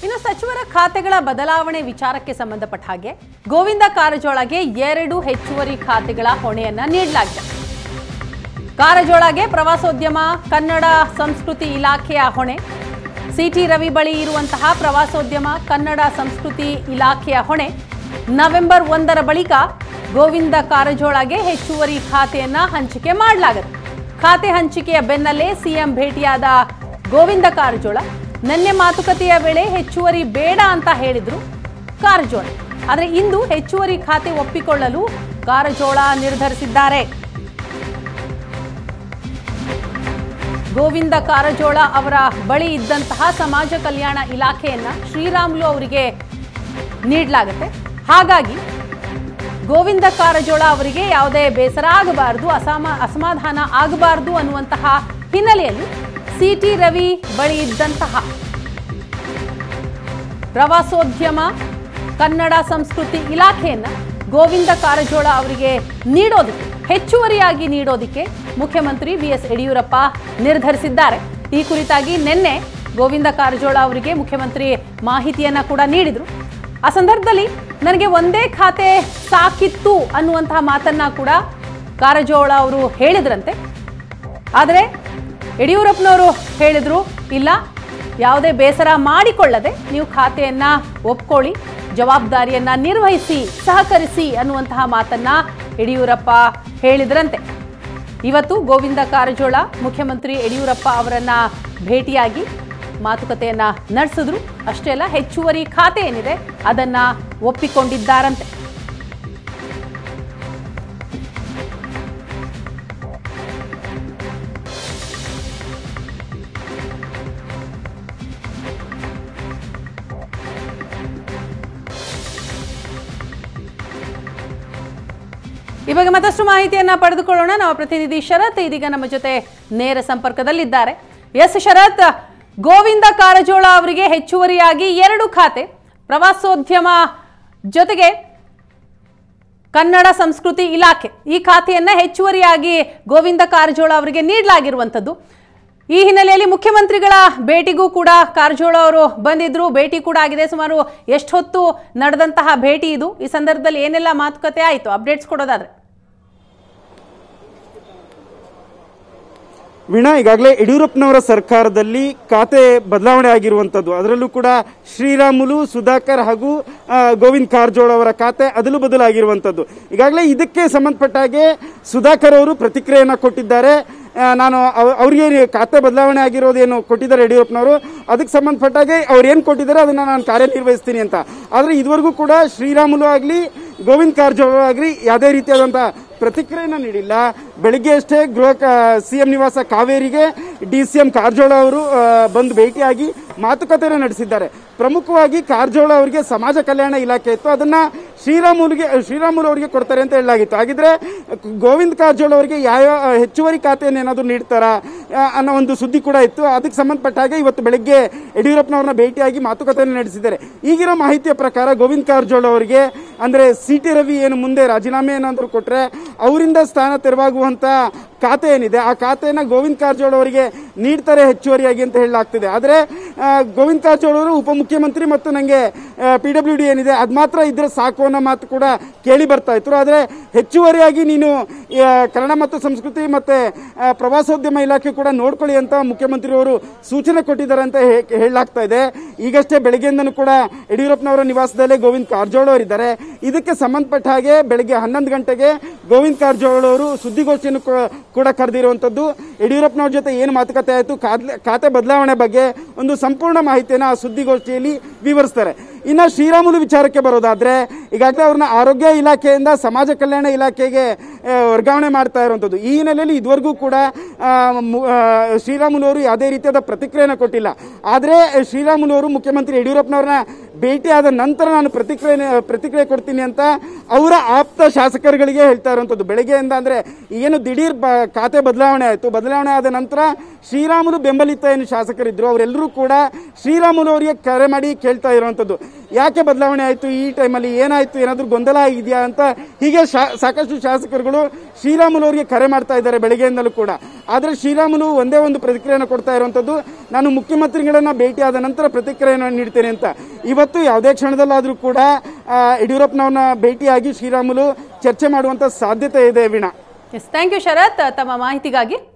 ಇನ್ನು ಸಚಿವರ ಖಾತೆಗಳ ಬದಲಾವಣೆ ವಿಚಾರಕ್ಕೆ ಸಂಬಂಧಪಟ್ಟ ಹಾಗೆ ಗೋವಿಂದ ಕಾರಜೋಳಗೆ ಎರಡು ಹೆಚ್ಚುವರಿ ಖಾತೆಗಳ ಹೊಣೆಯನ್ನ ನೀಡಲಾಗಿದೆ ಕಾರಜೋಳಗೆ ಪ್ರವಾಸೋದ್ಯಮ ಕನ್ನಡ ಸಂಸ್ಕೃತಿ ಇಲಾಖೆಯ ಹೊಣೆ ಸಿಟಿ ರವಿ ಬಳಿ ಇರುವಂತಹ ಪ್ರವಾಸೋದ್ಯಮ ಕನ್ನಡ ಸಂಸ್ಕೃತಿ ಇಲಾಖೆಯ ಹೊಣೆ ನವೆಂಬರ್ ಒಂದರ ಬಳಿಕ ಗೋವಿಂದ ಕಾರಜೋಳಗೆ ಹೆಚ್ಚುವರಿ ಖಾತೆಯನ್ನ ಹಂಚಿಕೆ ಮಾಡಲಾಗುತ್ತೆ ಖಾತೆ ಹಂಚಿಕೆಯ ಬೆನ್ನಲ್ಲೇ ಸಿಎಂ ಭೇಟಿಯಾದ ಗೋವಿಂದ ಕಾರಜೋಳ ನಿನ್ನೆ ಮಾತುಕತೆಯ ವೇಳೆ ಹೆಚ್ಚುವರಿ ಬೇಡ ಅಂತ ಹೇಳಿದ್ರು ಕಾರಜೋಳ ಆದರೆ ಇಂದು ಹೆಚ್ಚುವರಿ ಖಾತೆ ಒಪ್ಪಿಕೊಳ್ಳಲು ಕಾರಜೋಳ ನಿರ್ಧರಿಸಿದ್ದಾರೆ ಗೋವಿಂದ ಕಾರಜೋಳ ಅವರ ಬಳಿ ಇದ್ದಂತಹ ಸಮಾಜ ಕಲ್ಯಾಣ ಇಲಾಖೆಯನ್ನ ಶ್ರೀರಾಮುಲು ಅವರಿಗೆ ನೀಡಲಾಗುತ್ತೆ ಹಾಗಾಗಿ ಗೋವಿಂದ ಕಾರಜೋಳ ಅವರಿಗೆ ಯಾವುದೇ ಬೇಸರ ಆಗಬಾರದು ಅಸಮ ಅಸಮಾಧಾನ ಆಗಬಾರದು ಅನ್ನುವಂತಹ ಹಿನ್ನೆಲೆಯಲ್ಲಿ ಸಿಟಿ ರವಿ ಬಳಿ ಇದ್ದಂತಹ ಪ್ರವಾಸೋದ್ಯಮ ಕನ್ನಡ ಸಂಸ್ಕೃತಿ ಇಲಾಖೆಯನ್ನ ಗೋವಿಂದ ಕಾರಜೋಳ ಅವರಿಗೆ ನೀಡೋದಕ್ಕೆ ಹೆಚ್ಚುವರಿಯಾಗಿ ನೀಡೋದಕ್ಕೆ ಮುಖ್ಯಮಂತ್ರಿ ಬಿ ಎಸ್ ಯಡಿಯೂರಪ್ಪ ನಿರ್ಧರಿಸಿದ್ದಾರೆ ಈ ಕುರಿತಾಗಿ ನಿನ್ನೆ ಗೋವಿಂದ ಕಾರಜೋಳ ಅವರಿಗೆ ಮುಖ್ಯಮಂತ್ರಿ ಮಾಹಿತಿಯನ್ನ ಕೂಡ ನೀಡಿದ್ರು ಆ ಸಂದರ್ಭದಲ್ಲಿ ನನಗೆ ಒಂದೇ ಖಾತೆ ಸಾಕಿತ್ತು ಅನ್ನುವಂತಹ ಮಾತನ್ನ ಕೂಡ ಕಾರಜೋಳ ಅವರು ಹೇಳಿದ್ರಂತೆ ಆದರೆ ಯಡಿಯೂರಪ್ಪನವರು ಹೇಳಿದ್ರು ಇಲ್ಲ ಯಾವುದೇ ಬೇಸರ ಮಾಡಿಕೊಳ್ಳದೆ ನೀವು ಖಾತೆಯನ್ನ ಒಪ್ಕೊಳ್ಳಿ ಜವಾಬ್ದಾರಿಯನ್ನ ನಿರ್ವಹಿಸಿ ಸಹಕರಿಸಿ ಅನ್ನುವಂತಹ ಮಾತನ್ನ ಯಡಿಯೂರಪ್ಪ ಹೇಳಿದ್ರಂತೆ ಇವತ್ತು ಗೋವಿಂದ ಕಾರಜೋಳ ಮುಖ್ಯಮಂತ್ರಿ ಯಡಿಯೂರಪ್ಪ ಅವರನ್ನ ಭೇಟಿಯಾಗಿ ಮಾತುಕತೆಯನ್ನ ನಡೆಸಿದ್ರು ಅಷ್ಟೇ ಅಲ್ಲ ಹೆಚ್ಚುವರಿ ಖಾತೆ ಏನಿದೆ ಅದನ್ನ ಒಪ್ಪಿಕೊಂಡಿದ್ದಾರಂತೆ ಈ ಬಗ್ಗೆ ಮತ್ತಷ್ಟು ಮಾಹಿತಿಯನ್ನ ಪಡೆದುಕೊಳ್ಳೋಣ ನಮ್ಮ ಪ್ರತಿನಿಧಿ ಶರತ್ ಇದೀಗ ನಮ್ಮ ಜೊತೆ ನೇರ ಸಂಪರ್ಕದಲ್ಲಿದ್ದಾರೆ ಎಸ್ ಶರತ್ ಗೋವಿಂದ ಕಾರಜೋಳ ಅವರಿಗೆ ಹೆಚ್ಚುವರಿಯಾಗಿ ಎರಡು ಖಾತೆ ಪ್ರವಾಸೋದ್ಯಮ ಜೊತೆಗೆ ಕನ್ನಡ ಸಂಸ್ಕೃತಿ ಇಲಾಖೆ ಈ ಖಾತೆಯನ್ನ ಹೆಚ್ಚುವರಿಯಾಗಿ ಗೋವಿಂದ ಕಾರಜೋಳ ಅವರಿಗೆ ನೀಡಲಾಗಿರುವಂಥದ್ದು ಈ ಹಿನ್ನೆಲೆಯಲ್ಲಿ ಮುಖ್ಯಮಂತ್ರಿಗಳ ಭೇಟಿಗೂ ಕೂಡ ಕಾರಜೋಳ ಅವರು ಬಂದಿದ್ರು ಭೇಟಿ ಕೂಡ ಆಗಿದೆ ಸುಮಾರು ಎಷ್ಟು ಹೊತ್ತು ನಡೆದಂತಹ ಭೇಟಿ ಇದು ಈ ಸಂದರ್ಭದಲ್ಲಿ ಏನೆಲ್ಲ ಮಾತುಕತೆ ಆಯಿತು ಅಪ್ಡೇಟ್ಸ್ ಕೊಡೋದಾದ್ರೆ ವೀಣಾ ಈಗಾಗಲೇ ಯಡಿಯೂರಪ್ಪನವರ ಸರ್ಕಾರದಲ್ಲಿ ಖಾತೆ ಬದಲಾವಣೆ ಆಗಿರುವಂಥದ್ದು ಅದರಲ್ಲೂ ಕೂಡ ಶ್ರೀರಾಮುಲು ಸುಧಾಕರ್ ಹಾಗೂ ಆ, ಗೋವಿಂದ್ ಕಾರಜೋಳ ಅವರ ಖಾತೆ ಅದಲು ಬದಲಾಗಿರುವಂಥದ್ದು ಈಗಾಗಲೇ ಇದಕ್ಕೆ ಸಂಬಂಧಪಟ್ಟ ಹಾಗೆ ಸುಧಾಕರ್ ಅವರು ಪ್ರತಿಕ್ರಿಯೆಯನ್ನು ಕೊಟ್ಟಿದ್ದಾರೆ ಆ, ನಾನು ಅವ- ಅವ್ರಿಗೆ ಖಾತೆ ಬದಲಾವಣೆ ಆಗಿರೋದೇನು ಕೊಟ್ಟಿದ್ದಾರೆ ಯಡಿಯೂರಪ್ಪನವರು ಅದಕ್ಕೆ ಸಂಬಂಧಪಟ್ಟಾಗೆ ಅವ್ರು ಏನು ಕೊಟ್ಟಿದ್ದಾರೆ ಅದನ್ನ ನಾನು ಕಾರ್ಯನಿರ್ವಹಿಸ್ತೀನಿ ಅಂತ ಆದರೆ ಇದುವರೆಗೂ ಕೂಡ ಶ್ರೀರಾಮುಲು ಆಗಲಿ ಗೋವಿಂದ್ ಕಾರಜೋಳ ಆಗಲಿ ಯಾವುದೇ ರೀತಿಯಾದಂಥ ಪ್ರತಿಕ್ರಿಯೆನ ನೀಡಿಲ್ಲ ಬೆಳಿಗ್ಗೆ ಅಷ್ಟೇ ಗೃಹ ಸಿಎಂ ನಿವಾಸ ಕಾವೇರಿಗೆ ಡಿ ಸಿ ಎಂ ಕಾರಜೋಳ ಅವರು ಆ, ಬಂದು ಭೇಟಿಯಾಗಿ ಮಾತುಕತೆಯನ್ನು ನಡೆಸಿದ್ದಾರೆ ಪ್ರಮುಖವಾಗಿ ಕಾರಜೋಳ ಅವರಿಗೆ ಸಮಾಜ ಕಲ್ಯಾಣ ಇಲಾಖೆ ಇತ್ತು ಅದನ್ನ ಶ್ರೀರಾಮುಲುಗೆ ಶ್ರೀರಾಮುಲು ಅವರಿಗೆ ಕೊಡ್ತಾರೆ ಅಂತ ಹೇಳಲಾಗಿತ್ತು ಹಾಗಿದ್ರೆ ಗೋವಿಂದ್ ಕಾರಜೋಳ ಅವರಿಗೆ ಯಾವ ಹೆಚ್ಚುವರಿ ಖಾತೆಯನ್ನು ಏನಾದರೂ ನೀಡ್ತಾರಾ ಆ, ಅನ್ನೋ ಒಂದು ಸುದ್ದಿ ಕೂಡ ಇತ್ತು ಅದಕ್ಕೆ ಸಂಬಂಧಪಟ್ಟ ಹಾಗೆ ಇವತ್ತು ಬೆಳಗ್ಗೆ ಯಡಿಯೂರಪ್ಪನವ್ರನ್ನ ಭೇಟಿಯಾಗಿ ಮಾತುಕತೆಯನ್ನು ನಡೆಸಿದ್ದಾರೆ ಈಗಿರೋ ಮಾಹಿತಿಯ ಪ್ರಕಾರ ಗೋವಿಂದ್ ಕಾರಜೋಳ ಅವರಿಗೆ ಅಂದ್ರೆ ಸಿ ಟಿ ರವಿ ಏನು ಮುಂದೆ ರಾಜೀನಾಮೆ ಏನಾದರೂ ಕೊಟ್ರೆ ಅವರಿಂದ ಸ್ಥಾನ ತೆರವಾಗುವಂತ ಖಾತೆ ಏನಿದೆ ಆ ಖಾತೆಯನ್ನ ಗೋವಿಂದ್ ಕಾರಜೋಳ ಅವರಿಗೆ ನೀಡ್ತಾರೆ ಹೆಚ್ಚುವರಿಯಾಗಿ ಅಂತ ಹೇಳಲಾಗ್ತಿದೆ ಆದರೆ ಆ, ಗೋವಿಂದ್ ಕಾರಜೋಳ ಅವರು ಉಪಮುಖ್ಯಮಂತ್ರಿ ಮತ್ತು ನನಗೆ ಪಿ ಡಬ್ಲ್ಯೂ ಡಿ ಏನಿದೆ ಅದು ಮಾತ್ರ ಇದ್ರೆ ಸಾಕು ಅನ್ನೋ ಮಾತು ಕೂಡ ಕೇಳಿ ಬರ್ತಾ ಇತ್ತು ಆದರೆ ಹೆಚ್ಚುವರಿಯಾಗಿ ನೀನು ಆ, ಕನ್ನಡ ಮತ್ತು ಸಂಸ್ಕೃತಿ ಮತ್ತೆ ಆ, ಪ್ರವಾಸೋದ್ಯಮ ಇಲಾಖೆ ಕೂಡ ನೋಡ್ಕೊಳ್ಳಿ ಅಂತ ಮುಖ್ಯಮಂತ್ರಿ ಅವರು ಸೂಚನೆ ಕೊಟ್ಟಿದ್ದಾರೆ ಅಂತ ಹೇ- ಹೇಳಲಾಗ್ತಾ ಇದೆ ಈಗಷ್ಟೇ ಬೆಳಗ್ಗೆಯಿಂದನೂ ಕೂಡ ಯಡಿಯೂರಪ್ಪನವರ ನಿವಾಸದಲ್ಲೇ ಗೋವಿಂದ್ ಕಾರಜೋಳ ಅವರಿದ್ದಾರೆ ಇದಕ್ಕೆ ಸಂಬಂಧಪಟ್ಟ ಹಾಗೆ ಬೆಳಗ್ಗೆ ಹನ್ನೊಂದು ಗಂಟೆಗೆ ಗೋವಿಂದ್ ಕಾರಜೋಳ ಅವರು ಸುದ್ದಿಗೋಷ್ಠಿಯನ್ನು ಕೂ- ಕೂಡ ಕರೆದಿರುವಂತದ್ದು ಯಡಿಯೂರಪ್ಪನವ್ರ ಜೊತೆ ಏನು ಮಾತುಕತೆ ಆಯಿತು ಖಾತೆ ಬದಲಾವಣೆ ಬಗ್ಗೆ ಒಂದು ಸಂಪೂರ್ಣ ಮಾಹಿತಿಯನ್ನು ಆ ಸುದ್ದಿಗೋಷ್ಠಿಯಲ್ಲಿ ವಿವರಿಸ್ತಾರೆ ಇನ್ನು ಶ್ರೀರಾಮುಲು ವಿಚಾರಕ್ಕೆ ಬರೋದಾದ್ರೆ ಈಗಾಗಲೇ ಅವ್ರನ್ನ ಆರೋಗ್ಯ ಇಲಾಖೆಯಿಂದ ಸಮಾಜ ಕಲ್ಯಾಣ ಇಲಾಖೆಗೆ ಆ, ವರ್ಗಾವಣೆ ಮಾಡ್ತಾ ಇರುವಂಥದ್ದು ಈ ಹಿನ್ನೆಲೆಯಲ್ಲಿ ಇದುವರೆಗೂ ಕೂಡ ಆ, ಮು- ಆ, ಶ್ರೀರಾಮುಲು ಅವರು ಯಾವುದೇ ರೀತಿಯಾದ ಪ್ರತಿಕ್ರಿಯೆನ ಕೊಟ್ಟಿಲ್ಲ ಆದರೆ ಶ್ರೀರಾಮುಲು ಅವರು ಮುಖ್ಯಮಂತ್ರಿ ಯಡಿಯೂರಪ್ಪನವ್ರನ್ನ ಭೇಟಿಯಾದ ನಂತರ ನಾನು ಪ್ರತಿಕ್ರಿಯೆ ಪ್ರತಿಕ್ರಿಯೆ ಕೊಡ್ತೀನಿ ಅಂತ ಅವರ ಆಪ್ತ ಶಾಸಕರುಗಳಿಗೆ ಹೇಳ್ತಾ ಇರುವಂಥದ್ದು ಬೆಳಗ್ಗೆಯಿಂದ ಅಂದ್ರೆ ಏನು ದಿಢೀರ್ ಬ- ಖಾತೆ ಬದಲಾವಣೆ ಆಯಿತು ಬದಲಾವಣೆ ಆದ ನಂತರ ಶ್ರೀರಾಮುಲು ಬೆಂಬಲಿತ ಏನು ಶಾಸಕರಿದ್ರು ಅವರೆಲ್ಲರೂ ಕೂಡ ಶ್ರೀರಾಮುಲು ಅವರಿಗೆ ಕರೆ ಮಾಡಿ ಕೇಳ್ತಾ ಇರುವಂಥದ್ದು ಯಾಕೆ ಬದಲಾವಣೆ ಆಯಿತು ಈ ಟೈಮಲ್ಲಿ ಏನಾಯ್ತು ಏನಾದರೂ ಗೊಂದಲ ಆಗಿದೆಯಾ ಅಂತ ಹೀಗೆ ಶಾ- ಸಾಕಷ್ಟು ಶಾಸಕರುಗಳು ಶ್ರೀರಾಮುಲು ಅವರಿಗೆ ಕರೆ ಮಾಡ್ತಾ ಇದ್ದಾರೆ ಬೆಳಗ್ಗೆಯಿಂದಲೂ ಕೂಡ ಆದರೆ ಶ್ರೀರಾಮುಲು ಒಂದೇ ಒಂದು ಪ್ರತಿಕ್ರಿಯೆಯನ್ನು ಕೊಡ್ತಾ ಇರುವಂಥದ್ದು ನಾನು ಮುಖ್ಯಮಂತ್ರಿಗಳನ್ನ ಭೇಟಿಯಾದ ನಂತರ ಪ್ರತಿಕ್ರಿಯೆಯನ್ನು ನೀಡ್ತೇನೆ ಅಂತ ಇವತ್ತು ಯಾವುದೇ ಕ್ಷಣದಲ್ಲಾದರೂ ಕೂಡ ಆ, ಯಡಿಯೂರಪ್ಪನವ್ರನ್ನ ಭೇಟಿಯಾಗಿ ಶ್ರೀರಾಮುಲು ಚರ್ಚೆ ಮಾಡುವಂಥ ಸಾಧ್ಯತೆ ಇದೆ Veena S thank you Sharath ತಮ್ಮ ಮಾಹಿತಿಗಾಗಿ